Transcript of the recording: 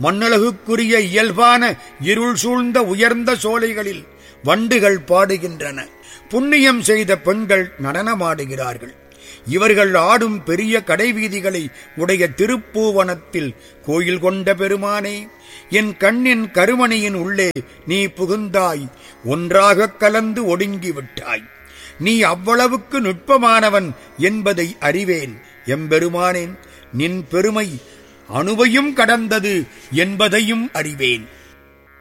மண்ணழகுக்குரிய இயல்பான இருள் சூழ்ந்த உயர்ந்த சோலைகளில் வண்டுகள் பாடுகின்றன புண்ணியம் செய்த பெண்கள் நடனமாடுகிறார்கள் இவர்கள் ஆடும் பெரிய கடைவீதிகளை உடைய திருப்பூவனத்தில் கோயில் கொண்ட பெருமானே என் கண்ணின் கருமணியின் உள்ளே நீ புகுந்தாய் ஒன்றாகக் கலந்து ஒடுங்கி விட்டாய் நீ அவ்வளவுக்கு நுட்பமானவன் என்பதை அறிவேன் எம்பெருமானேன் நின் பெருமை அணுவையும் கடந்தது என்பதையும் அறிவேன்